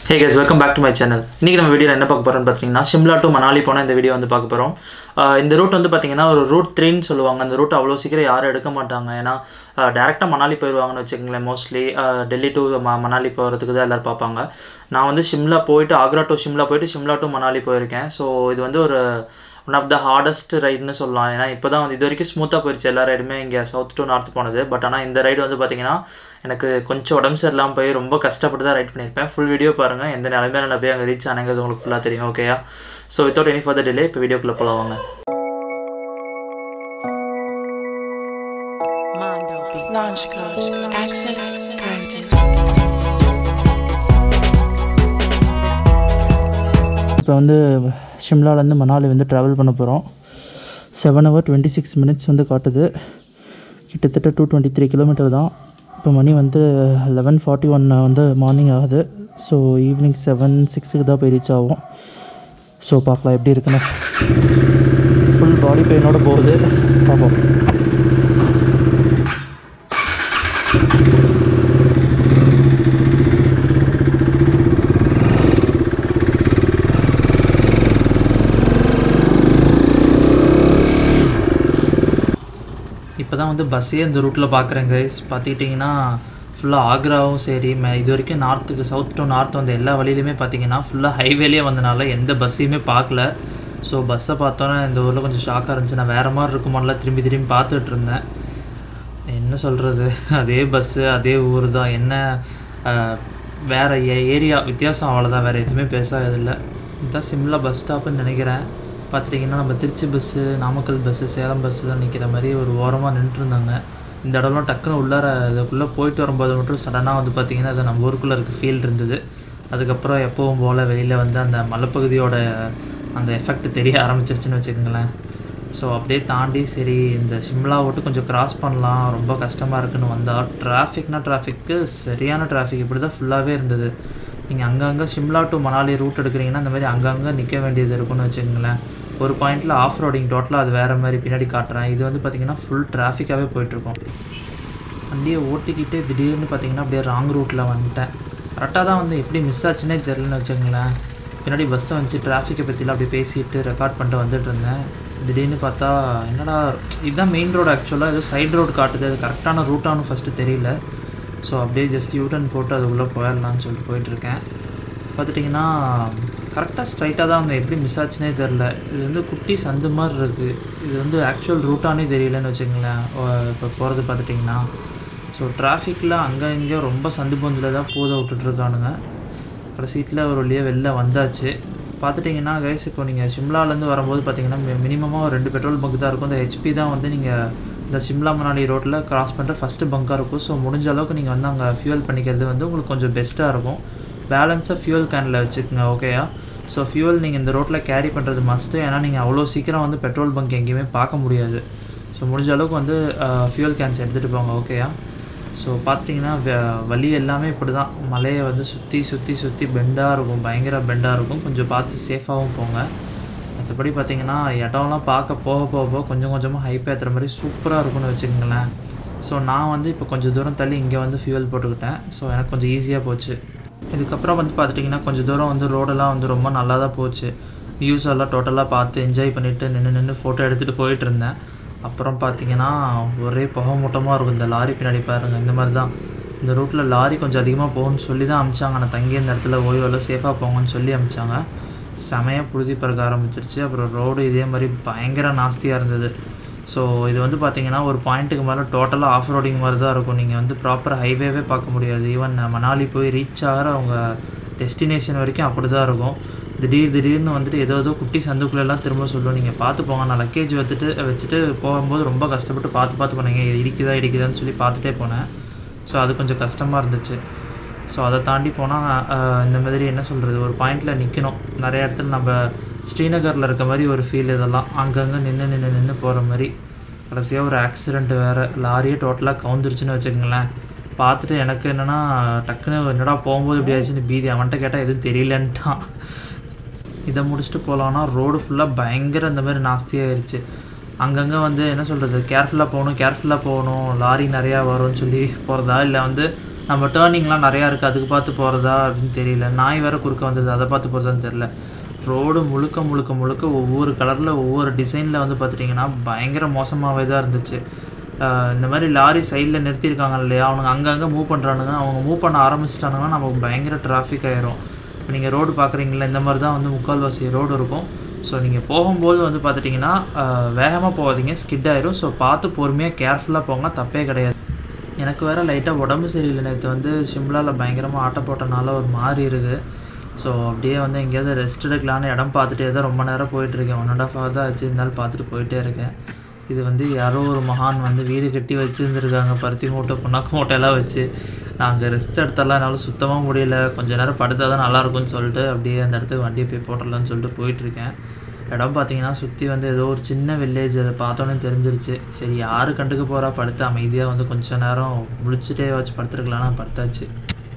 Hey guys welcome back to my channel இன்றைக்கி நம்ம வீடியோவில் என்ன பார்க்க போகிறோம்னு பார்த்தீங்கன்னா ஷிம்லா டு மணாலி போனால் இந்த வீடியோ வந்து பார்க்க போகிறோம் இந்த ரூட் வந்து பார்த்தீங்கன்னா ஒரு ரூட் த்ரீன்னு சொல்லுவாங்க அந்த ரூட் அவ்வளோ சீக்கிரம் யாரும் எடுக்க மாட்டாங்க ஏன்னா டேரெக்டாக மணாலி போயிடுவாங்கன்னு வச்சுக்கோங்களேன் மோஸ்ட்லி டெல்லி டு ம மணாலி போகிறதுக்கு தான் எல்லோரும் பார்ப்பாங்க நான் வந்து ஷிம்லா போயிட்டு ஆக்ரா டு ஷிம்லா போயிட்டு ஷிம்லா டு மணாலி போயிருக்கேன் ஸோ இது வந்து ஒரு ஒன் ஆஃப் த ஹார்டஸ்ட் ரைடுன்னு சொல்லலாம் ஏன்னா இப்போ தான் வந்து இது வரைக்கும் ஸ்மூத்தாக போயிடுச்சு எல்லா ரைடுமே இங்கே சவுத் டு நார்த் போனது பட் ஆனால் இந்த ரைடு வந்து பார்த்தீங்கன்னா எனக்கு கொஞ்சம் உடம்பு சரியில்லாமல் போய் ரொம்ப கஷ்டப்பட்டு தான் ரைட் பண்ணியிருப்பேன் ஃபுல் வீடியோ பாருங்கள் எந்த நிலைமையில நான் போய் அங்கே ரீச் ஆனங்கிறது உங்களுக்கு ஃபுல்லாக தெரியும் ஓகேயா so without any further delay இப்போ வீடியோக்குள்ளே போகலாம் வாங்க Mondo Beat. Launch code. Access granted. இப்போ வந்து ஷிம்லாலேருந்து மணாலி வந்து ட்ராவல் பண்ண போகிறோம் seven hour twenty six minutes வந்து காட்டுது கிட்டத்தட்ட டூ டுவெண்ட்டி த்ரீ கிலோமீட்டர் தான் இப்போ மணி வந்து லெவன் ஃபார்ட்டி ஒன் வந்து மார்னிங் ஆகுது ஸோ ஈவினிங் செவன் சிக்ஸுக்கு தான் போய் ரீச் ஆகும் ஸோ பார்க்கலாம் எப்படி இருக்குன்னு ஃபுல் பாடி பெயினோட போகுது பார்ப்போம் இப்போ தான் வந்து பஸ்ஸே இந்த ரூட்டில் பார்க்குறேன் கைஸ் பார்த்துக்கிட்டிங்கன்னா ஃபுல்லாக ஆக்ராவும் சரி ம இது வரைக்கும் நார்த்துக்கு சவுத் டு நார்த் வந்து எல்லா வழியிலுமே பார்த்தீங்கன்னா ஃபுல்லாக ஹைவேலேயே வந்தனால எந்த பஸ்ஸையுமே பார்க்கல ஸோ பஸ்ஸை பார்த்தோன்னே இந்த ஊரில் கொஞ்சம் ஷாக்காக இருந்துச்சு நான் வேறு மாதிரி இருக்குமோலாம் திரும்பி திரும்பி பார்த்துட்டு இருந்தேன் என்ன சொல்கிறது அதே பஸ்ஸு அதே ஊர் தான் என்ன அஹ், வேற ஏ ஏரியா வித்தியாசம் அவ்வளோதான் வேறு எதுவுமே பேசாததில்லை இதுதான் சிம்லா பஸ் ஸ்டாப்புன்னு நினைக்கிறேன் பார்த்துட்டிங்கன்னா நம்ம திருச்சி பஸ்ஸு நாமக்கல் பஸ்ஸு சேலம் பஸ்ஸுலாம் நிற்கிற மாதிரி ஒரு ஓரமாக நின்றுருந்தாங்க இந்த இடம்லாம் டக்குன்னு உள்ளார இதுக்குள்ளே போயிட்டு வரும்போது மட்டும் சடனாக வந்து பார்த்திங்கன்னா அது நம்ம ஊருக்குள்ளே இருக்க ஃபீல் இருந்தது அதுக்கப்புறம் எப்பவும் போல் வெளியில் வந்து அந்த மலைப்பகுதியோட அந்த எஃபெக்ட் தெரிய ஆரம்பிச்சிருச்சுன்னு வச்சுக்கோங்களேன் ஸோ அப்படியே தாண்டி சரி இந்த சிம்லா விட்டு கொஞ்சம் கிராஸ் பண்ணலாம் ரொம்ப கஷ்டமாக இருக்குன்னு வந்தால் டிராஃபிக்னா டிராஃபிக்கு சரியான டிராஃபிக் இப்படி தான் ஃபுல்லாகவே இருந்தது நீங்கள் அங்கங்கே சிம்லா டு மணாலி ரூட் எடுக்கிறீங்கன்னா இந்த மாதிரி அங்கங்கே நிற்க வேண்டியது இருக்குன்னு வச்சுக்கோங்களேன் ஒரு பாயிண்டில் ஆஃப் ரோடிங் டோட்டலாக அது வேறு மாதிரி பின்னாடி காட்டுறேன் இது வந்து பார்த்திங்கன்னா ஃபுல் டிராஃபிக்காகவே போயிட்டுருக்கோம் வண்டியை ஓட்டிக்கிட்டு திடீர்னு பார்த்தீங்கன்னா அப்படியே ராங் ரூட்டில் வந்துட்டேன் கரெக்டாக தான் வந்து எப்படி மிஸ் ஆச்சுன்னே தெரிலன்னு வச்சுங்களேன் பின்னாடி பஸ்ஸை வந்துச்சு டிராஃபிக்கை பற்றிலாம் அப்படியே பேசிட்டு ரெக்கார்ட் பண்ணிட்டு வந்துட்டு இருந்தேன் திடீர்னு பார்த்தா என்னடா இதுதான் மெயின் ரோடு ஆக்சுவலாக ஏதோ சைடு ரோடு காட்டுது அது கரெக்டான ரூட்டானு ஃபஸ்ட்டு தெரியல ஸோ அப்படியே ஜஸ்ட் யூட்டன் போட்டு அதுக்குள்ளே போயிடலான்னு சொல்லிட்டு போயிட்டுருக்கேன் பார்த்துட்டிங்கன்னா கரெக்டாக ஸ்ட்ரைட்டாக தான் வந்து எப்படி மிஸ் ஆச்சுனே தெரில இது வந்து குட்டி சந்து மாதிரி இருக்குது இது வந்து ஆக்சுவல் ரூட்டானே தெரியலன்னு வச்சுங்களேன் இப்போ போகிறது பார்த்துட்டிங்கன்னா ஸோ டிராஃபிக்கில் அங்கே இங்கே ரொம்ப சந்து பொந்தில் தான் பூத விட்டுட்ருக்கானுங்க கடைசீட்டில் ஒரு வழியாக வெளில வந்தாச்சு பார்த்துட்டிங்கன்னா கைஸ் இப்போ நீங்கள் ஷிம்லாலேருந்து வரும்போது பார்த்தீங்கன்னா மினிமமாக ஒரு ரெண்டு பெட்ரோல் பங்க் தான் இருக்கும் இந்த ஹெச்பி தான் வந்து நீங்கள் இந்த ஷிம்லா மணாலி ரோட்டில் கிராஸ் பண்ணுற ஃபஸ்ட்டு பங்காக இருக்கும் ஸோ முடிஞ்ச அளவுக்கு நீங்கள் வந்து அங்கே ஃபியூல் பண்ணிக்கிறது வந்து உங்களுக்கு கொஞ்சம் பெஸ்ட்டாக இருக்கும் பேலன்ஸாக ஃபியூல் கேனில் வச்சுக்கோங்க ஓகேயா ஸோ ஃபியூல் நீங்கள் இந்த ரோட்டில் கேரி பண்ணுறது மஸ்ட்டு ஏன்னா நீங்கள் அவ்வளோ சீக்கிரம் வந்து பெட்ரோல் பங்க் எங்கேயுமே பார்க்க முடியாது ஸோ முடிஞ்ச அளவுக்கு வந்து ஃபியூல் கேன்ஸ் எடுத்துகிட்டு போங்க ஓகேயா ஸோ பார்த்துட்டிங்கன்னா வ- வழி எல்லாமே இப்படி தான் மலையை வந்து சுற்றி சுற்றி சுற்றி பெண்டாக இருக்கும் பயங்கர பெண்டாக இருக்கும் கொஞ்சம் பார்த்து சேஃபாகவும் போங்க மற்றபடி பார்த்தீங்கன்னா இடம்லாம் பார்க்க போக போக போக கொஞ்சம் கொஞ்சமாக ஹைப் ஏற்றுற மாதிரி சூப்பராக இருக்கும்னு வச்சுக்கோங்களேன் ஸோ நான் வந்து இப்போ கொஞ்சம் தூரம் தள்ளி இங்கே வந்து ஃபியூல் போட்டுக்கிட்டேன் ஸோ எனக்கு கொஞ்சம் ஈஸியாக போச்சு இதுக்கப்புறம் வந்து பார்த்துட்டிங்கன்னா கொஞ்சம் தூரம் வந்து ரோடெல்லாம் வந்து ரொம்ப நல்லா தான் போச்சு வியூஸ் எல்லாம் டோட்டலாக பார்த்து என்ஜாய் பண்ணிவிட்டு நின்று நின்று ஃபோட்டோ எடுத்துகிட்டு போயிட்டு இருந்தேன் அப்புறம் பார்த்தீங்கன்னா ஒரே புகை மூட்டமாக இருக்கும் இந்த லாரி பின்னாடி பாருங்கள் இந்த மாதிரி தான் இந்த ரூட்டில் லாரி கொஞ்சம் அதிகமாக போகும்னு சொல்லி தான் அமிச்சாங்க நான் தங்கி இந்த இடத்துல ஓய்வெல்லாம் சேஃபாக போங்கன்னு சொல்லி அமிச்சாங்க செமையாக புழுதி பறக்க ஆரம்பிச்சிருச்சு அப்புறம் ரோடு இதே மாதிரி பயங்கர நாஸ்தியாக இருந்தது ஸோ இது வந்து பார்த்தீங்கன்னா ஒரு பாயிண்ட்டுக்கு மேலே டோட்டலாக ஆஃப் ரோடிங் மாதிரி தான் இருக்கும் நீங்கள் வந்து ப்ராப்பர் ஹைவேவே பார்க்க முடியாது ஈவன் மணாலி போய் ரீச் ஆகிற அவங்க டெஸ்டினேஷன் வரைக்கும் அப்படி தான் இருக்கும் திடீர் திடீர்னு வந்துட்டு ஏதோ ஏதோ குட்டி சந்துக்குள்ளெல்லாம் திரும்ப சொல்லும் நீங்கள் பார்த்து போங்க நான் லக்கேஜ் வச்சுட்டு வச்சுட்டு போகும்போது ரொம்ப கஷ்டப்பட்டு பார்த்து பார்த்து போனீங்க இது இடிக்குதா இடிக்குதான்னு சொல்லி பார்த்துட்டே போனேன் ஸோ அது கொஞ்சம் கஷ்டமாக இருந்துச்சு ஸோ அதை தாண்டி போனால் இந்த மாதிரி என்ன சொல்கிறது ஒரு பாயிண்டில் நிற்கணும் நிறைய இடத்துல நம்ம ஸ்ரீநகரில் இருக்க மாதிரி ஒரு ஃபீல் இதெல்லாம் அங்கங்கே நின்று நின்று நின்று போகிற மாதிரி கடைசியாக ஒரு ஆக்சிடெண்ட் வேறு லாரியே டோட்டலாக கவுந்துருச்சுன்னு வச்சுக்கோங்களேன் பார்த்துட்டு எனக்கு என்னென்னா டக்குன்னு என்னடா போகும்போது இப்படி ஆச்சுன்னு பீதி அவன்கிட்ட கேட்டால் எதுவும் தெரியலன்ட்டான் இதை முடிச்சுட்டு போகலான்னா ரோடு ஃபுல்லாக பயங்கர இந்த மாதிரி நாஸ்தியாயிருச்சு அங்கங்கே வந்து என்ன சொல்கிறது கேர்ஃபுல்லாக போகணும் கேர்ஃபுல்லாக போகணும் லாரி நிறையா வரும்னு சொல்லி போகிறதா இல்லை வந்து நம்ம டேர்னிங்லாம் நிறையா இருக்குது அதுக்கு பார்த்து போகிறதா அப்படின்னு தெரியல நாய் வேறு குறுக்க வந்தது அதை பார்த்து போகிறதான்னு தெரில ரோடு முழுக்க முழுக்க முழுக்க ஒவ்வொரு கலரில் ஒவ்வொரு டிசைனில் வந்து பார்த்துட்டிங்கன்னா பயங்கர மோசமாகவே தான் இருந்துச்சு ஆஹ் இந்த மாதிரி லாரி சைடில் நிறுத்தியிருக்காங்க இல்லையா அவனுங்க அங்கங்கே மூவ் பண்ணுறானுங்க அவங்க மூவ் பண்ண ஆரம்பிச்சிட்டானுங்கன்னா நமக்கு பயங்கர டிராஃபிக் ஆயிரும் இப்போ நீங்கள் ரோடு பார்க்குறீங்களா இந்த மாதிரி தான் வந்து முக்கால்வாசி ரோடு இருக்கும் ஸோ நீங்கள் போகும்போது வந்து பார்த்துட்டிங்கன்னா வேகமாக போகாதீங்க ஸ்கிட் ஆயிரும் ஸோ பார்த்து பொறுமையாக கேர்ஃபுல்லாக போங்க தப்பே கிடையாது எனக்கு வேறு லைட்டாக உடம்பு சரியில்லை நேற்று வந்து ஷிம்லாவில் பயங்கரமாக ஆட்ட போட்டனால ஒரு மாதிரி இருக்குது ஸோ அப்படியே வந்து எங்கேயாவது ரெஸ்ட் எடுக்கலான்னு இடம் பார்த்துட்டே தான் ரொம்ப நேரம் போயிட்டுருக்கேன் ஒன் அண்ட் ஆஃப் ஹவர் தான் ஆச்சு இருந்தாலும் பார்த்துட்டு போயிட்டே இருக்கேன் இது வந்து யாரோ ஒரு மகான் வந்து வீடு கட்டி வச்சுருந்துருக்காங்க பருத்தி மூட்டை புண்ணாக்கு மூட்டையெல்லாம் வச்சு நாங்கள் ரெஸ்ட் எடுத்தாலாம் என்னால் சுத்தமாக முடியல கொஞ்ச நேரம் படுத்தால் தான் நல்லாயிருக்கும்னு சொல்லிட்டு அப்படியே அந்த இடத்துக்கு வண்டியை போய் போட்டுடலான்னு சொல்லிட்டு போயிட்டுருக்கேன் இடம் பார்த்தீங்கன்னா சுற்றி வந்து ஏதோ ஒரு சின்ன வில்லேஜ் அதை பார்த்தோன்னே தெரிஞ்சிருச்சு சரி யாரு கண்டுக்க போகிறா படுத்து அமைதியாக வந்து கொஞ்ச நேரம் முழிச்சிட்டே வச்சு படுத்துருக்கலாம்னா படுத்தாச்சு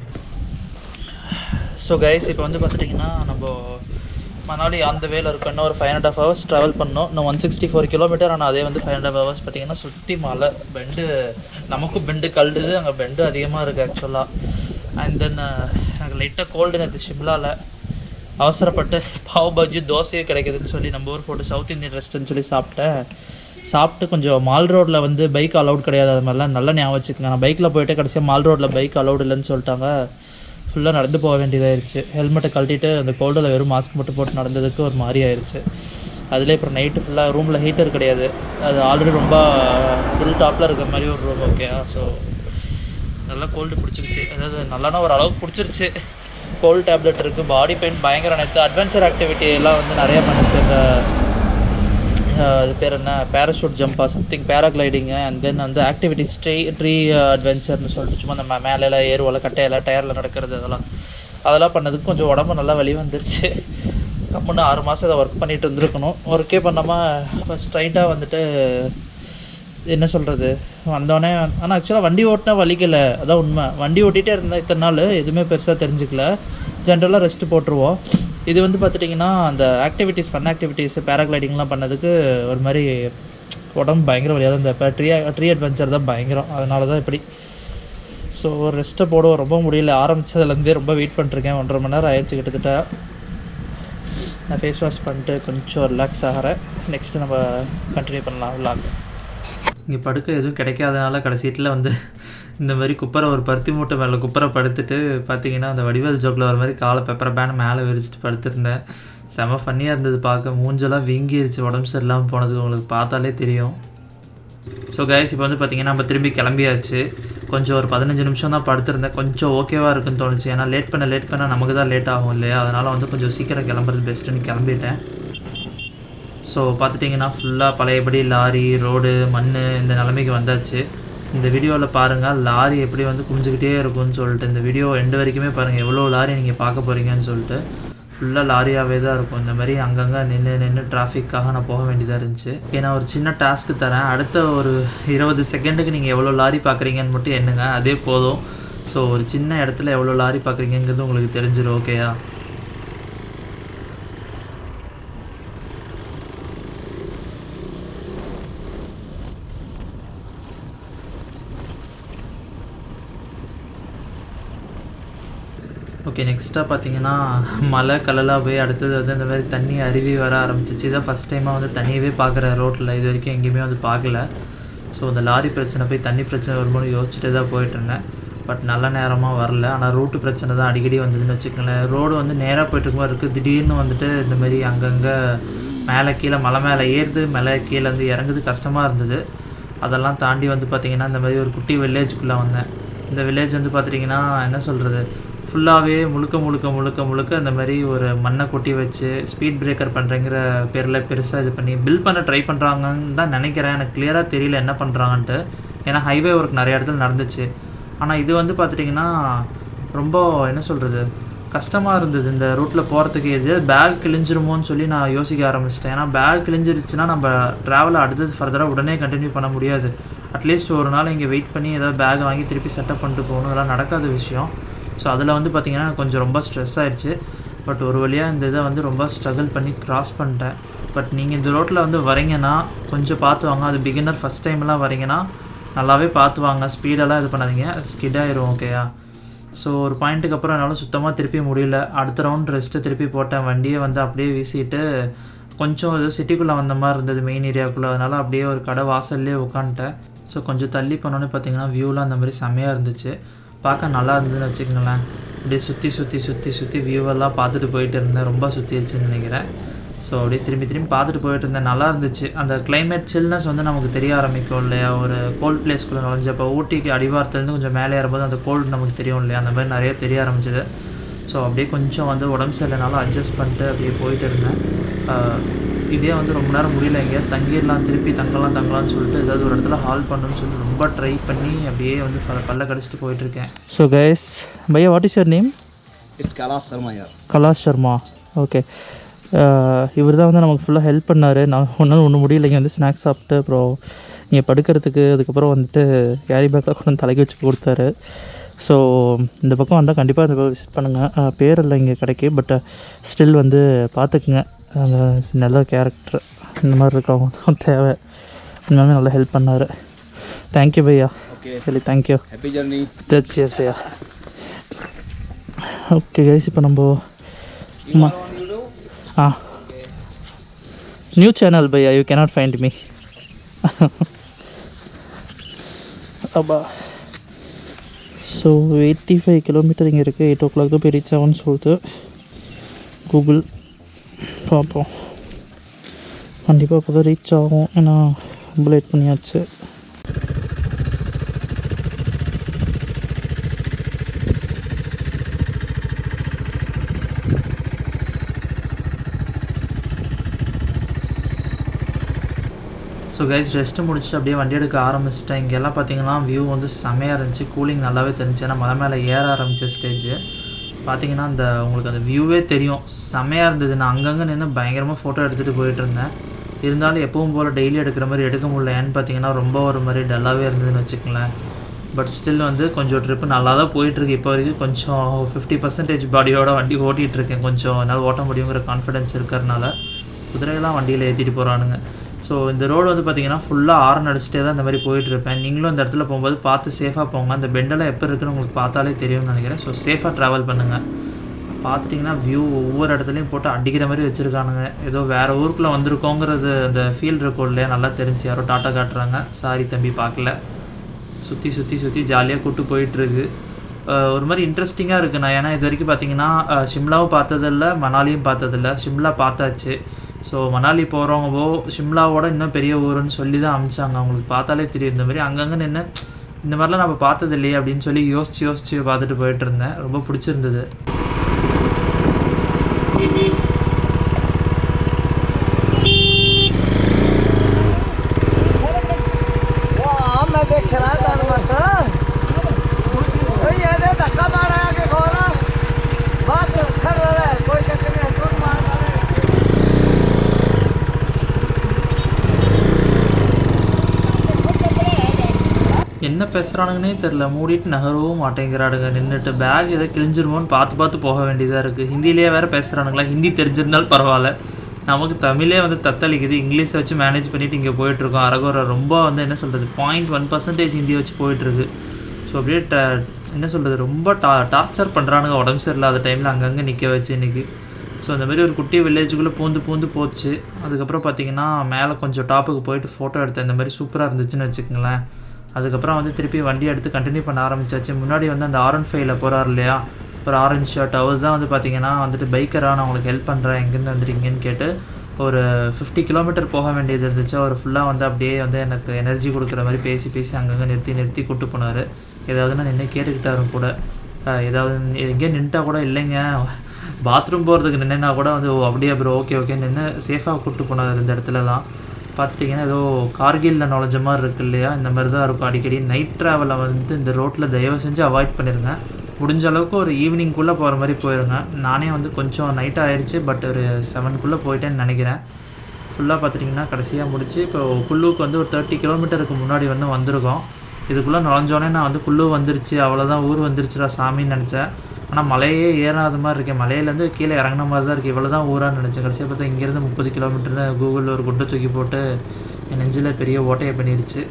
ஸோ கைஸ் இப்போ வந்து பார்த்துட்டிங்கன்னா நம்ம மணாலி அந்த வேல இருக்கும் இன்னும் ஒரு five and half hours travel பண்ணோம் இன்னும் ஒன் சிக்ஸ்டி ஃபோர் கிலோமீட்டர் ஆனால் அதே வந்து ஃபைவ் அண்ட் ஆஃப் ஹவர்ஸ் பார்த்தீங்கன்னா சுற்றி மலை பெண்டு நமக்கும் பெண்டு கல்டுது அங்கே பெண்டு அதிகமாக இருக்குது ஆக்சுவலாக அண்ட் தென் எனக்கு லைட்டாக கோல்டு நேற்று ஷிம்லாவில் அவசரப்பட்டு பாவ் பாஜி தோசையே கிடைக்குதுன்னு சொல்லி நம்ம ஊர் போட்டு சவுத் இந்தியன் ரெஸ்டாரண்ட் சொல்லி சாப்பிட்டேன் சாப்பிட்டு கொஞ்சம் மால் ரோட்டில் வந்து பைக் அலௌட் கிடையாது அது மாதிரிலாம் நல்லா ஞாபகம் வச்சுக்கோங்க நான் பைக்கில் போயிட்டு கடைசியாக மால் ரோட்டில் பைக் அலௌட் இல்லைன்னு சொல்லிட்டாங்க ஃபுல்லாக நடந்து போக வேண்டியதாயிருச்சு ஹெல்மெட்டை கழட்டிட்டு அந்த கோல்டில் வெறும் மாஸ்க் மட்டும் போட்டு நடந்ததுக்கு ஒரு மாதிரி ஆயிடுச்சு அதிலே அப்புறம் நைட்டு ஃபுல்லாக ரூமில் ஹீட்டர் கிடையாது அது ஆல்ரெடி ரொம்ப ஃபுல் டாப்பில் இருக்கிற மாதிரி ஒரு ரூம் ஓகே ஸோ நல்லா கோல்டு பிடிச்சிருச்சு அதாவது நல்லானா ஒரு அளவுக்கு பிடிச்சிருச்சு கோல்டு டேப்லெட் இருக்குது பாடி பெயின் பயங்கர நேற்று அட்வென்ச்சர் ஆக்டிவிட்டி எல்லாம் வந்து நிறைய பண்ணுச்சு இந்த அஹ், அது பேர் என்ன பேராஷூட் ஜம்பா சம்திங் பேராகிளைடிங்கு அண்ட் தென் வந்து ஆக்டிவிட்டிஸ் ட்ரீ ட்ரீ அட்வென்ச்சர்னு சொல்லிட்டு சும்மா அந்த மேலே ஏறுவல கட்டையில டயரில் நடக்கிறது அதெல்லாம் அதெல்லாம் பண்ணதுக்கு கொஞ்சம் உடம்பு நல்லா வெளியே வந்துருச்சு கம்முன்னு ஆறு மாதம் இதை ஒர்க் பண்ணிட்டு இருந்திருக்கணும் ஒர்க்கே பண்ணாமல் ஸ்ட்ரைட்டாக வந்துட்டு என்ன சொல்கிறது வந்தோடனே ஆனால் ஆக்சுவலாக வண்டி ஓட்டினா வலிக்கல அதான் உண்மை வண்டி ஓட்டிகிட்டே இருந்தேன் இத்தனை நாள் எதுவுமே பெருசாக தெரிஞ்சுக்கல ஜென்ரலாக ரெஸ்ட் போட்டுருவோம் இது வந்து பார்த்துட்டிங்கன்னா அந்த ஆக்டிவிட்டீஸ் ஃபன் ஆக்டிவிட்டீஸ் பேராகிளைடிங்லாம் பண்ணதுக்கு ஒரு மாதிரி உடம்பு பயங்கர வழியாக தான் இந்த இப்போ ட்ரீ ட்ரீ அட்வென்ச்சர் தான் பயங்கரம் அதனால தான் இப்படி ஸோ ரெஸ்ட்டை போடுவோம் ரொம்ப முடியல ஆரம்பித்ததுலேருந்தே ரொம்ப வெயிட் பண்ணிருக்கேன் ஒன்றரை மணி நேரம் ஆயிடுச்சு கிட்டத்தட்ட நான் ஃபேஸ் வாஷ் பண்ணிட்டு கொஞ்சம் ரிலாக்ஸ் ஆகிறேன் நெக்ஸ்ட்டு நம்ம கண்டினியூ பண்ணலாம் விளாக் இங்கே படுக்க எதுவும் கிடைக்காதனால கடைசீட்டில் வந்து இந்த மாதிரி குப்பரை ஒரு பருத்தி மூட்டை மேலே குப்பரை படுத்துட்டு பார்த்தீங்கன்னா அந்த வடிவேல் ஜோக்கில் வர மாதிரி காலை பெப்பரை பேன் மேலே விரிச்சிட்டு படுத்திருந்தேன் செம ஃபன்னியாக இருந்தது பார்க்க மூஞ்செல்லாம் வீங்கிருச்சு உடம்பு சரியில்லாமல் போனது உங்களுக்கு பார்த்தாலே தெரியும் ஸோ கைஸ் இப்போ வந்து பார்த்தீங்கன்னா நம்ம திரும்பி கிளம்பியாச்சு கொஞ்சம் ஒரு பதினஞ்சு நிமிஷம் தான் படுத்திருந்தேன் கொஞ்சம் ஓகேவாக இருக்குன்னு தோணுச்சு ஏன்னா லேட் பண்ண லேட் பண்ண நமக்கு தான் லேட் ஆகும் இல்லையா அதனால் வந்து கொஞ்சம் சீக்கிரம் கிளம்புறது பெஸ்ட்டுன்னு கிளம்பிட்டேன் ஸோ பார்த்துட்டிங்கன்னா ஃபுல்லாக பழையபடி லாரி ரோடு மண் இந்த நிலைமைக்கு வந்தாச்சு இந்த வீடியோவில் பாருங்கள் லாரி எப்படி வந்து குமிஞ்சுக்கிட்டே இருக்கும்னு சொல்லிட்டு இந்த வீடியோ எண்டு வரைக்குமே பாருங்கள் எவ்வளோ லாரி நீங்கள் பார்க்க போகிறீங்கன்னு சொல்லிட்டு ஃபுல்லாக லாரியாகவே தான் இருக்கும் இந்த மாதிரி அங்கங்கே நின்று நின்று டிராஃபிக்காக நான் போக வேண்டியதாக இருந்துச்சு ஏன்னா ஒரு சின்ன டாஸ்க்கு தரேன் அடுத்த ஒரு இருபது செகண்டுக்கு நீங்கள் எவ்வளோ லாரி பார்க்குறீங்கன்னு மட்டும் எண்ணுங்க அதே போதும் ஸோ ஒரு சின்ன இடத்துல எவ்வளோ லாரி பார்க்குறீங்கிறது உங்களுக்கு தெரிஞ்சிடும் ஓகேயா ஓகே நெக்ஸ்ட்டாக பார்த்தீங்கன்னா மழை கலலாக போய் அடுத்தது வந்து இந்த மாதிரி தண்ணி அருவி வர ஆரம்பிச்சிச்சு இதான் ஃபஸ்ட் டைமாக வந்து தண்ணியவே பார்க்குற ரோட்டில் இது வரைக்கும் எங்கேயுமே வந்து பார்க்கல ஸோ இந்த லாரி பிரச்சனை போய் தண்ணி பிரச்சனை வரும்போது யோசிச்சுட்டு தான் போயிட்டு இருந்தேன் பட் நல்ல நேரமாக வரல ஆனால் ரூட்டு பிரச்சனை தான் அடிக்கடி வந்ததுன்னு வச்சுக்கோங்களேன் ரோடு வந்து நேராக போயிட்டு இருக்கும்போது இருக்குது திடீர்னு வந்துட்டு இந்த மாதிரி அங்கங்கே மேலே கீழே மலை மேலே ஏறுது மேலே கீழே வந்து இறங்குது கஷ்டமாக இருந்தது அதெல்லாம் தாண்டி வந்து பார்த்திங்கன்னா இந்த மாதிரி ஒரு குட்டி வில்லேஜுக்குள்ளே வந்தேன் இந்த வில்லேஜ் வந்து பார்த்துட்டிங்கன்னா என்ன சொல்கிறது ஃபுல்லாகவே முழுக்க முழுக்க முழுக்க முழுக்க இந்த மாதிரி ஒரு மண்ணை கொட்டி வச்சு ஸ்பீட் பிரேக்கர் பண்ணுறேங்கிற பேரில் பெருசாக இது பண்ணி பில் பண்ண ட்ரை பண்ணுறாங்கன்னு தான் நினைக்கிறேன் எனக்கு கிளியராக தெரியல என்ன பண்ணுறாங்கன்ட்டு ஏன்னா ஹைவே ஒர்க் நிறைய இடத்துல நடந்துச்சு ஆனால் இது வந்து பார்த்துட்டிங்கன்னா ரொம்ப என்ன சொல்கிறது கஷ்டமாக இருந்தது இந்த ரூட்டில் போகிறதுக்கு எது பேக் கிழிஞ்சிருமோன்னு சொல்லி நான் யோசிக்க ஆரம்பிச்சிட்டேன் ஏன்னா பேக் கிழிஞ்சிருச்சுன்னா நம்ம ட்ராவலை அடுத்தது ஃபர்தராக உடனே கண்டினியூ பண்ண முடியாது அட்லீஸ்ட் ஒரு நாள் இங்கே வெயிட் பண்ணி ஏதாவது பேக் வாங்கி திருப்பி செட்டப் பண்ணிட்டு போகணும் இதெல்லாம் நடக்காத விஷயம் ஸோ அதில் வந்து பார்த்திங்கன்னா எனக்கு கொஞ்சம் ரொம்ப ஸ்ட்ரெஸ் ஆயிடுச்சு பட் ஒரு வழியாக இந்த இதை வந்து ரொம்ப ஸ்ட்ரகிள் பண்ணி கிராஸ் பண்ணிட்டேன் பட் நீங்கள் இந்த ரோட்டில் வந்து வரீங்கன்னா கொஞ்சம் பார்த்து வாங்க அது பிகினர் ஃபஸ்ட் டைம்லாம் வரீங்கன்னா நல்லாவே பார்த்து வாங்க ஸ்பீடெல்லாம் இது பண்ணாதீங்க ஸ்கிட் ஆயிரும் ஓகேயா ஸோ ஒரு பாயிண்ட்டுக்கு அப்புறம் என்னால் சுத்தமாக திருப்பி முடியல அடுத்த ரவுண்ட் ரெஸ்ட்டு திருப்பி போட்டேன் வண்டியை வந்து அப்படியே வீசிட்டு கொஞ்சம் ஏதோ சிட்டிக்குள்ளே வந்த மாதிரி இருந்தது மெயின் ஏரியாவுக்குள்ளே அதனால் அப்படியே ஒரு கடை வாசல்லே உட்காந்துட்டேன் ஸோ கொஞ்சம் தள்ளி போனோன்னே பார்த்தீங்கன்னா வியூலாம் அந்த மாதிரி செம்மையாக இருந்துச்சு பார்க்க நல்லா இருந்ததுன்னு வச்சுக்கோங்களேன் அப்படியே சுற்றி சுற்றி சுற்றி சுற்றி வியூவெல்லாம் பார்த்துட்டு போயிட்டு இருந்தேன் ரொம்ப சுற்றிடுச்சுன்னு நினைக்கிறேன் ஸோ அப்படியே திரும்பி திரும்பி பார்த்துட்டு போயிட்டு இருந்தேன் நல்லா இருந்துச்சு அந்த climate சில்னஸ் வந்து நமக்கு தெரிய ஆரம்பிக்கும் இல்லையா ஒரு கோல்ட் பிளேஸ்க்குள்ளே நுழைஞ்சப்போ ஊட்டிக்கு அடிவாரத்துலேருந்து கொஞ்சம் மேலே ஏறும்போது அந்த கோல்டு நமக்கு தெரியும் இல்லையா அந்த மாதிரி நிறைய தெரிய ஆரம்பிச்சது ஸோ அப்படியே கொஞ்சம் வந்து உடம்பு சரியில்லைனாலும் அட்ஜஸ்ட் பண்ணிட்டு அப்படியே போயிட்டு இருந்தேன் ஆஹ் இதே வந்து ரொம்ப நேரம் முடியல எங்கேயா தங்கிடலாம் திருப்பி தங்கலாம் தங்கலாம்னு சொல்லிட்டு ஏதாவது ஒரு இடத்துல ஹால் பண்ணணும்னு சொல்லிட்டு ரொம்ப ட்ரை பண்ணி அப்படியே வந்து பல்ல- பல்ல கடிச்சிட்டு போயிட்டுருக்கேன் ஸோ கைஸ் பையா what is your name It's Kailash Sharma here. Kailash Sharma okay இவர் தான் வந்து நமக்கு ஃபுல்லாக ஹெல்ப் பண்ணார் நான் ஒன்றால் ஒன்றும் முடியல இங்கே வந்து ஸ்நாக்ஸ் சாப்பிட்டு அப்புறம் இங்கே படுக்கிறதுக்கு அதுக்கப்புறம் வந்துட்டு கேரி பேக்கில் கொண்டு வந்து தலைக்கு வச்சு கொடுத்தாரு ஸோ இந்த பக்கம் வந்தால் கண்டிப்பாக இந்த பக்கம் விசிட் பண்ணுங்கள் பேர் இல்லை இங்கே கடைக்கு பட் ஸ்டில் வந்து பார்த்துக்குங்க அந்த நல்ல கேரக்டர் இந்த மாதிரி இருக்கவங்க தான் தேவை உண்மையாலுமே நல்லா ஹெல்ப் பண்ணார் தேங்க்யூ பையா Okay. really thank you Happy journey. That's yes பையா ஓகே கைஸ் இப்போ நம்ம You are on YouTube? ஆ நியூ சேனல் பையா யூ கேனாட் ஃபைண்ட் மீ அப்பா ஸோ எயிட்டி ஃபைவ் கிலோமீட்டர் இங்கே இருக்குது எயிட் ஓ கிளாக் தான் போய் ரீச் ஆகும்னு சொல்லிட்டு கூகுள் பார்ப்போம் கண்டிப்பாக அப்போ தான் ரீச் ஆகும் ஏன்னா ரொம்ப லேட் பண்ணியாச்சு ஸோ கைஸ் ரெஸ்ட்டு முடிச்சுட்டு அப்படியே வண்டி எடுக்க ஆரம்பிச்சிட்டேன் இங்கெல்லாம் பார்த்தீங்கன்னா வியூ வந்து செமையாக இருந்துச்சு கூலிங் நல்லாவே தெரிஞ்சு ஏன்னா மலை மேலே ஏற ஆரம்பிச்ச ஸ்டேஜ் பார்த்தீங்கன்னா அந்த உங்களுக்கு அந்த வியூவே தெரியும் செமையாக இருந்தது நான் அங்கங்கே நின்று பயங்கரமாக ஃபோட்டோ எடுத்துகிட்டு போயிட்டு இருந்தேன் இருந்தாலும் எப்பவும் போல் டெய்லி எடுக்கிற மாதிரி எடுக்க முடியல ஏன்னு பார்த்தீங்கன்னா ரொம்ப ஒரு மாதிரி டல்லாகவே இருந்ததுன்னு வச்சுக்கோங்களேன் பட் ஸ்டில் வந்து கொஞ்சம் ட்ரிப்பு நல்லா தான் போயிட்டுருக்கு இப்போ வரைக்கும் கொஞ்சம் ஃபிஃப்டி பர்சன்டேஜ் பாடியோட வண்டி ஓட்டிகிட்டு இருக்கேன் கொஞ்சம் என்னால் ஓட்ட முடியுங்கிற கான்ஃபிடென்ஸ் இருக்கிறனால குதிரையெல்லாம் வண்டியில் ஏற்றிட்டு போகிறானுங்க ஸோ இந்த ரோடு வந்து பார்த்தீங்கன்னா ஃபுல்லாக ஆரன் அடிச்சுட்டே தான் இந்த மாதிரி போயிட்டு இருப்பேன் நீங்களும் இந்த இடத்துல போகும்போது பார்த்து சேஃபாக போங்க அந்த பெண்டெல்லாம் எப்போ இருக்குன்னு உங்களுக்கு பார்த்தாலே தெரியும்னு நினைக்கிறேன் ஸோ சேஃபாக ட்ராவல் பண்ணுங்கள் பார்த்துட்டிங்கன்னா வியூ ஒவ்வொரு இடத்துலையும் போட்டு அடிக்கிற மாதிரி வச்சுருக்கானுங்க ஏதோ வேறு ஊருக்குள்ளே வந்திருக்கோங்கிறது அந்த ஃபீல் இருக்கும் இல்லையா நல்லா தெரிஞ்சு யாரோ டாட்டா காட்டுறாங்க சாரி தம்பி பார்க்கல சுற்றி சுற்றி சுற்றி ஜாலியாக கூட்டு போயிட்டுருக்கு ஒரு மாதிரி இன்ட்ரெஸ்டிங்காக இருக்குது நான் ஏன்னா இது வரைக்கும் பார்த்தீங்கன்னா அஹ், ஷிம்லாவும் பார்த்ததில்ல மணாலியும் பார்த்ததில்ல ஷிம்லா பார்த்தாச்சு ஸோ மணாலி போகிறவங்கவோ ஷிம்லாவோட இன்னும் பெரிய ஊருன்னு சொல்லி தான் அமிச்சாங்க அவங்களுக்கு பார்த்தாலே தெரியும் இந்த மாதிரி அங்கங்கே நின்று இந்த மாதிரிலாம் நம்ம பார்த்தது இல்லையே அப்படின்னு சொல்லி யோசிச்சு யோசிச்சு பார்த்துட்டு போயிட்டு இருந்தேன் ரொம்ப பிடிச்சிருந்தது वाह मैं देख रहा था मत ये दे धक्का मारा के खोला बस खड़ रहा है कोई चक्कर नहीं तुम मार रहा என்ன பேசுகிறானுங்கன்னே தெரில மூடிட்டு நகரவும் மாட்டேங்கிறானுங்க நின்றுட்டு பேக் எதை கிழிஞ்சிருமோன்னு பார்த்து பார்த்து போக வேண்டியதாக இருக்குது ஹிந்திலேயே வேறு பேசுகிறானுங்களா ஹிந்தி தெரிஞ்சிருந்தாலும் பரவாயில்ல நமக்கு தமிழே வந்து தத்தளிக்குது இங்கிலீஷை வச்சு மேனேஜ் பண்ணிட்டு இங்கே போயிட்டுருக்கோம் அரகுர ரொம்ப வந்து என்ன சொல்கிறது பாயிண்ட் ஒன் பர்சன்டேஜ் ஹிந்தி வச்சு போயிட்டுருக்கு ஸோ அப்படியே ட என்ன சொல்கிறது ரொம்ப டா டார்ச்சர் பண்ணுறானுங்க உடம்பு சரியில்லாத டைமில் அங்கங்கே நிற்க வச்சு இன்னைக்கு ஸோ இந்த மாதிரி ஒரு குட்டி வில்லேஜுக்குள்ளே பூந்து பூந்து போச்சு அதுக்கப்புறம் பார்த்தீங்கன்னா மேலே கொஞ்சம் டாப்புக்கு போயிட்டு ஃபோட்டோ எடுத்தேன் இந்த மாதிரி சூப்பராக இருந்துச்சுன்னு வச்சுக்கோங்களேன் அதுக்கப்புறம் வந்து திருப்பி வண்டி எடுத்து கண்டினியூ பண்ண ஆரம்பிச்சாச்சு முன்னாடி வந்து அந்த ஆரன் ஃபைவ்ல போகிறார் இல்லையா ஒரு ஆரஞ்ச் ஷர்ட் அவர் தான் வந்து பார்த்தீங்கன்னா வந்துட்டு பைக்கராக நான் உங்களுக்கு ஹெல்ப் பண்ணுறேன் எங்கேருந்து வந்துருக்கீங்கன்னு கேட்டு ஒரு ஃபிஃப்டி கிலோமீட்டர் போக வேண்டியது இருந்துச்சு அவர் ஃபுல்லாக வந்து அப்படியே வந்து எனக்கு எனர்ஜி கொடுக்குற மாதிரி பேசி பேசி அங்கங்கே நிறுத்தி நிறுத்தி கூட்டு போனார் ஏதாவது நான் நின்று கேட்டுக்கிட்டாரும் கூட அஹ் ஏதாவது எங்கேயும் நின்ட்டா கூட இல்லைங்க பாத்ரூம் போகிறதுக்கு நின்னா கூட வந்து ஓ அப்படியே ப்ரோ ஓகே ஓகே நின்று சேஃபாக கூப்பிட்டு போனார் இந்த இடத்துலலாம் பார்த்துட்டிங்கன்னா ஏதோ கார்கில்ல நுழைஞ்ச மாதிரி இருக்கு இல்லையா இந்த மாதிரி தான் இருக்கும் அடிக்கடி நைட் ட்ராவலை வந்து இந்த ரோட்டில் தயவு செஞ்சு அவாய்ட் பண்ணிடுங்க முடிஞ்ச அளவுக்கு ஒரு ஈவினிங்குள்ளே போகிற மாதிரி போயிருங்க நானே வந்து கொஞ்சம் நைட் ஆயிடுச்சு பட் ஒரு செவனுக்குள்ளே போயிட்டேன்னு நினைக்கிறேன் ஃபுல்லாக பார்த்துட்டிங்கன்னா கடைசியாக முடிச்சு இப்போ குல்லூக்கு வந்து ஒரு தேர்ட்டி கிலோமீட்டருக்கு முன்னாடி வந்து வந்திருக்கோம் இதுக்குள்ளே நுழைஞ்சோடனே நான் வந்து குல்லு வந்துருச்சு அவ்வளோதான் ஊர் வந்துருச்சுடா சாமின்னு நினச்சேன் ஆனால் மலையே ஏறாத மாதிரி இருக்கேன் மலையிலேருந்து கீழே இறங்கின மாதிரி தான் இருக்குது இவ்வளோ தான் ஊரான்னு நினச்சேன் கடைசியாக பார்த்தா இங்கேருந்து முப்பது கிலோமீட்டர்னு கூகுளில் ஒரு குட்டை தூக்கி போட்டு என் நெஞ்சில் பெரிய ஓட்டையை பண்ணிருச்சு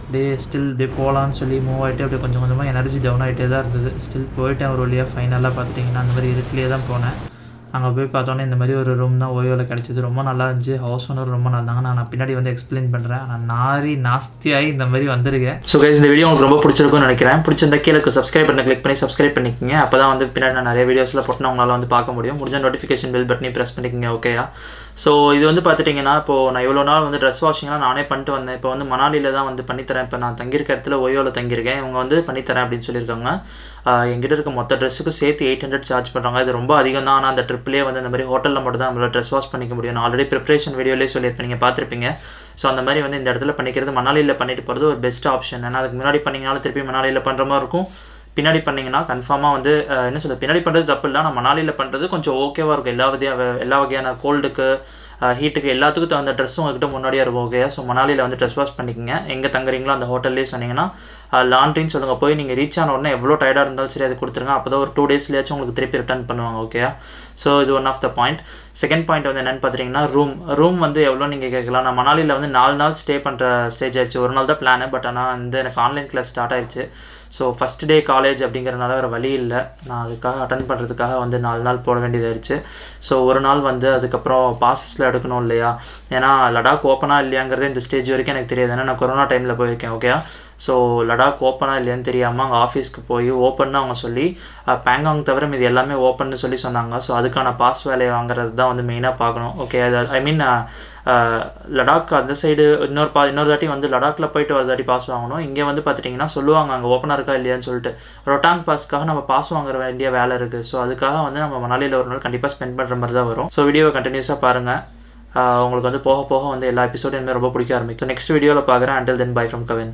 அப்படியே ஸ்டில் அப்படியே போகலான்னு சொல்லி மூவ் ஆகிட்டு அப்படியே கொஞ்சம் கொஞ்சமாக எனர்ஜி டவுன் ஆகிட்டே தான் இருந்தது ஸ்டில் போயிட்டேன் ஒரு வழியாக ஃபைனலாக பார்த்துட்டிங்கன்னா அந்த மாதிரி இருட்டிலே தான் போனேன் அங்கே போய் பார்த்தோன்னே இந்த மாதிரி ஒரு ரூம் தான் ஓயோவில் கிடச்சிது ரொம்ப நல்லா இருந்துச்சு ஹவுஸ் ஓனர் ரொம்ப நல்லா இருந்தாங்க நான் பின்னாடி வந்து எக்ஸ்பிளைன் பண்ணுறேன் நான் நாரி நாஸ்தியாகி இந்த மாதிரி வந்திருக்கேன் ஸோ கைஸ் இந்த வீடியோ உங்களுக்கு ரொம்ப பிடிச்சிருக்கும்னு நினைக்கிறேன் பிடிச்சிருந்தா கீழே சப்ஸ்கிரைப் பண்ண கிளிக் பண்ணி சப்ஸ்கிரைப் பண்ணிக்கோங்க அப்போ தான் வந்து பின்னாடி நான் நிறைய வீடியோஸில் போட்டு உங்களால் வந்து பார்க்க முடியும் முடிஞ்ச நோட்டிஃபிகேஷன் பெல் பட்டனி ப்ரெஸ் பண்ணிக்கோங்க ஓகேயா ஸோ இது வந்து பார்த்துட்டிங்கன்னா இப்போது நான் இவ்வளோ நாள் வந்து ட்ரெஸ் வாஷிங்லாம் நானே பண்ணிட்டு வந்தேன் இப்போ வந்து மணாலியில் தான் வந்து பண்ணித்தரேன் இப்போ நான் தங்கியிருக்க இடத்துல ஓயோவில் தங்கியிருக்கேன் இவங்க வந்து பண்ணித்தரேன் அப்படின்னு சொல்லியிருக்காங்க ஆஹ் எங்கிட்ட இருக்க மொத்த ட்ரெஸ்ஸுக்கு சேர்த்து எயிட் ஹண்ட்ரட் சார்ஜ் பண்ணுறாங்க இது ரொம்ப அதிகம் தான் ஆனால் அந்த ட்ரிப்லேயே வந்து இந்த மாதிரி ஹோட்டலில் மட்டும் தான் நம்மளால் ட்ரெஸ் வாஷ் பண்ணிக்க முடியும் நான் ஆல்ரெடி ப்ரிப்பரேஷன் வீடியோலேயே சொல்லியிருப்பேன் நீங்கள் பார்த்துருப்பீங்க ஸோ அந்த மாதிரி வந்து இந்த இடத்துல பண்ணிக்கிறது மணாலியில் பண்ணிட்டு போகிறது ஒரு பெஸ்ட் ஆப்ஷன் ஏன்னா அதுக்கு முன்னாடி பண்ணிங்கனாலும் திருப்பி மணாலியில் பண்ணுற மாதிரி இருக்கும் பின்னாடி பண்ணிங்கன்னா கன்ஃபார்மாக வந்து அஹ், என்ன சொல்றது பின்னாடி பண்ணுறது தப்பு இல்லை ஆனால் மணாலியில் பண்ணுறது கொஞ்சம் ஓகேவாக இருக்கும் எல்லா வகையான எல்லா வகையான கோல்டுக்கு ஹீட்டுக்கு எல்லாத்துக்கும் தகுந்த ட்ரெஸ்ஸும் உங்ககிட்ட முன்னாடியே இருக்கும் ஓகே ஸோ மணாலியில் வந்து ட்ரெஸ் வாஷ் பண்ணிக்கங்க எங்கே தங்குறீங்களோ அந்த ஹோட்டல்லே சொன்னீங்கன்னா லாண்ட்ரின்னு சொல்லுங்கள் போய் நீங்கள் ரீச் ஆன உடனே எவ்வளோ டயர்டாக இருந்தாலும் சரி அது கொடுத்துருங்க அப்போ தான் ஒரு டூ டேஸ்லேயாச்சும் உங்களுக்கு திருப்பி ரிட்டர்ன் பண்ணுவாங்க ஓகே ஸோ இது one of the point second point வந்து என்னென்னு பார்த்தீங்கன்னா ரூம் ரூம் வந்து எவ்வளோ நீங்கள் கேட்கலாம் நான் மணாலியில் வந்து நாலு நாள் ஸ்டே பண்ணுற ஸ்டேஜ் ஆயிடுச்சு ஒரு நாள் தான் பிளானு பட் ஆனால் வந்து எனக்கு ஆன்லைன் கிளாஸ் ஸ்டார்ட் ஆயிடுச்சு ஸோ ஃபஸ்ட் டே காலேஜ் அப்படிங்கிறனால வேறு வழி இல்லை நான் அதுக்காக அட்டன் பண்ணுறதுக்காக வந்து நாலு நாள் போட வேண்டியதாயிருச்சு ஸோ ஒரு நாள் வந்து அதுக்கப்புறம் பாசஸில் எடுக்கணும் இல்லையா ஏன்னா லடாக் ஓப்பனாக இல்லையாங்கிறது இந்த ஸ்டேஜ் வரைக்கும் எனக்கு தெரியாது ஏன்னா நான் கொரோனா டைமில் போயிருக்கேன் ஓகே ஸோ லடாக் ஓப்பனாக இல்லையான்னு தெரியாமல் அங்கே ஆஃபீஸ்க்கு போய் ஓப்பன்னு அவங்க சொல்லி அஹ், பேங்காங் தவிர இது எல்லாமே ஓப்பன்னு சொல்லி சொன்னாங்க ஸோ அதுக்கான பாஸ் வேலையை வாங்குறது தான் வந்து மெயினாக பார்க்கணும் ஓகே ஐ மீன் லடாக் அந்த சைடு இன்னொரு பா இன்னொரு தாட்டி வந்து லடாக்கில் போயிட்டு ஒரு தாட்டி பாஸ் வாங்கணும் இங்கே வந்து பார்த்துட்டிங்கன்னா சொல்லுவாங்க அங்கே ஓப்பனாக இருக்கா இல்லையான்னு சொல்லிட்டு ரொட்டாங் பாஸ்க்காக நம்ம பாஸ் வாங்குற வேண்டிய வேலை இருக்குது ஸோ அதுக்காக வந்து நம்ம மணாலியில் ஒரு நாள் கண்டிப்பாக ஸ்பெண்ட் பண்ணுற மாதிரி தான் வரும் ஸோ வீடியோவை கண்டினியூஸாக பாருங்கள் உங்களுக்கு வந்து போக போக வந்து எல்லா எபிசோடும் ரொம்ப பிடிக்க ஆரம்பிக்கும் நெக்ஸ்ட் வீடியோவில் பார்க்குறேன் until then bye from Kavin